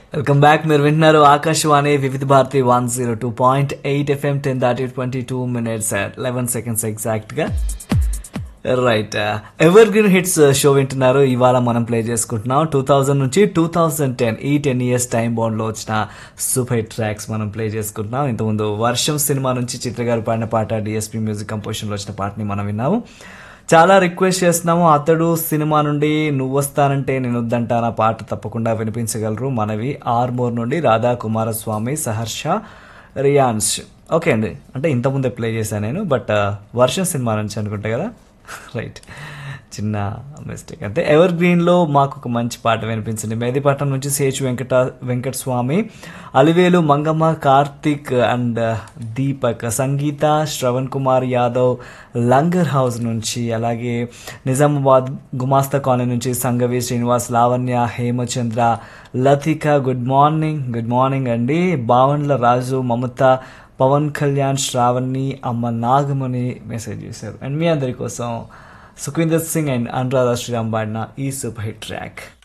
welcome back మీరు వింటున్నారు Akashvani Vividh Bharati one zero two point eight FM ten దాటి twenty two minutes eleven seconds ఎగ్జాక్ట్గా right evergreen hits show వింటున్నారు ఇవాళ మనం ప్లే చేసుకుంటున్నాం టూ థౌజండ్ నుంచి టూ థౌజండ్ టెన్ ఈ టెన్ ఇయర్స్ టైం బౌండ్లో వచ్చిన సూపర్ హిట్ ట్రాక్స్ మనం ప్లే చేసుకుంటున్నాం ఇంతకుముందు వర్షం సినిమా నుంచి చిత్ర గారు పాడిన పాట డిఎస్పీ మ్యూజిక్ కంపోజిషన్లో వచ్చిన పాటని మనం విన్నాము చాలా రిక్వెస్ట్ చేస్తున్నాము అతడు సినిమా నుండి నువ్వు వస్తానంటే నేను వద్దంటానా పాట తప్పకుండా వినిపించగలరు మనవి ఆర్మోర్ నుండి రాధా కుమారస్వామి సహర్ష రియాన్స్ ఓకే అండి అంటే ఇంతకుముందే ప్లే చేశాను నేను బట్ వర్షం సినిమా నుంచి అనుకుంటా కదా రైట్ చిన్న మిస్టేక్ అంటే ఎవర్ గ్రీన్లో మాకు ఒక మంచి పాట వినిపించింది మేదిపట్నం నుంచి సేచు వెంకట వెంకట స్వామి అలివేలు మంగమ్మ కార్తిక్ అండ్ దీపక్ సంగీత శ్రవణ్ కుమార్ యాదవ్ లంగర్ హౌస్ నుంచి అలాగే నిజామాబాద్ గుమాస్తా కాలనీ నుంచి Sangavi Srinivas Lavanya Hemachandra Latika good morning good morning అండి బావన్ల రాజు మమత పవన్ కళ్యాణ్ శ్రావణి అమ్మ నాగమణి మెసేజ్ చేశారు అండ్ మీ అందరి కోసం సుఖవీందర్ సింగ్ అండ్ అనురాధ శ్రీరామ్ పాడిన ఈ సూపర్ హిట్ ట్రాక్